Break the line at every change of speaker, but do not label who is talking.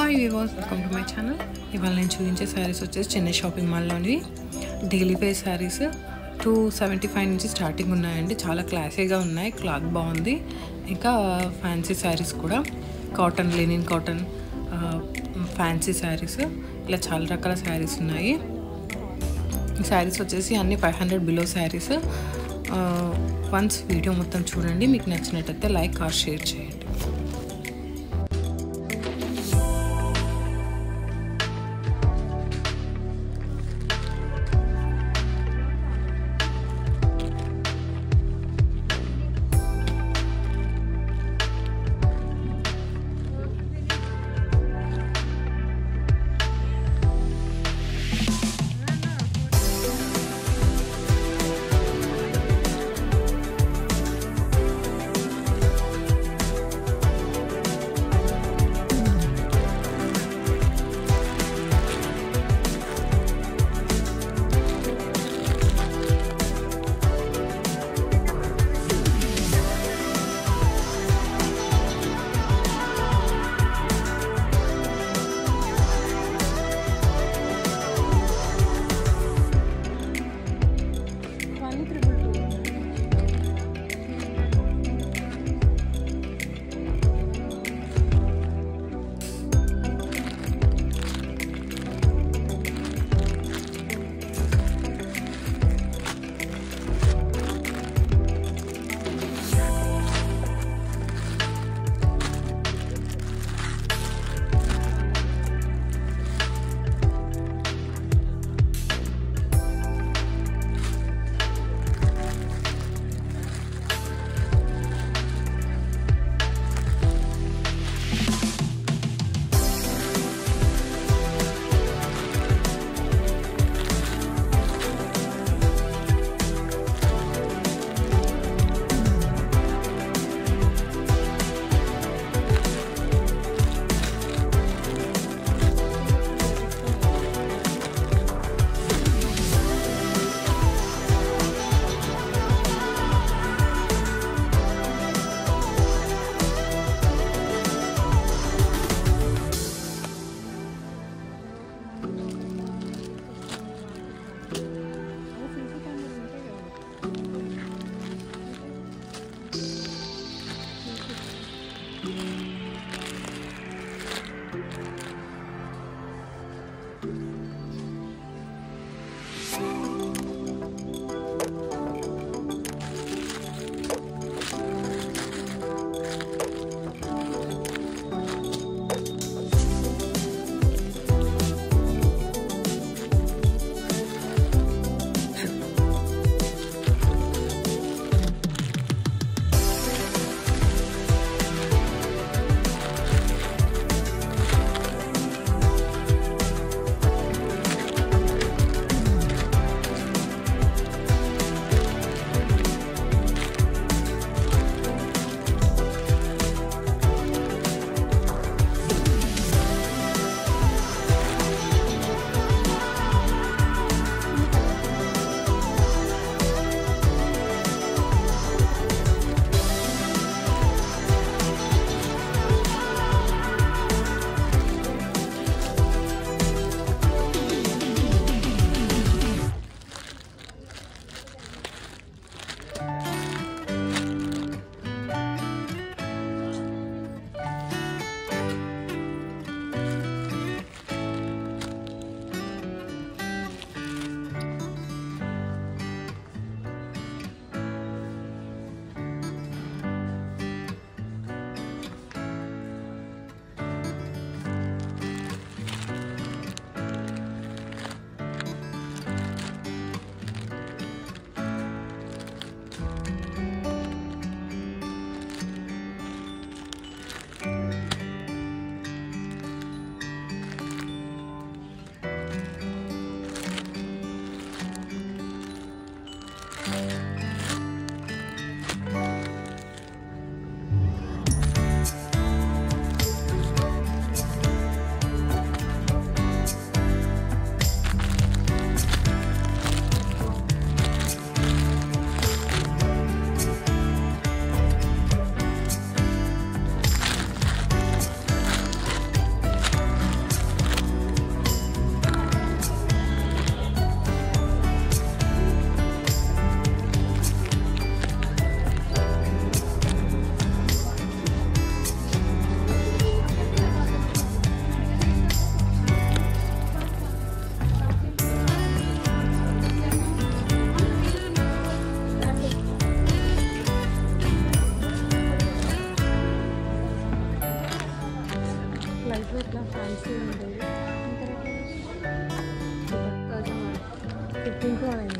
hi viewers welcome to my channel ఇవాళ నేను చూపించే శారీస్ వచ్చేసి చెన్నై షాపింగ్ మాల్లోనివి daily wear sarees two seventy five నుంచి స్టార్టింగ్ ఉన్నాయండి చాలా క్లాసీగా ఉన్నాయి క్లాత్ బాగుంది ఇంకా ఫ్యాన్సీ శారీస్ కూడా cotton linen cotton fancy sarees ఇలా చాలా రకాల శారీస్ ఉన్నాయి ఈ శారీస్ వచ్చేసి అన్ని five hundred below sarees once video మొత్తం చూడండి మీకు నచ్చినట్టయితే లైక్ ఆర్ షేర్ చేయండి
ఫ్యాన్సీ ఉండేది థౌజండ్ ఫిఫ్టీన్ టు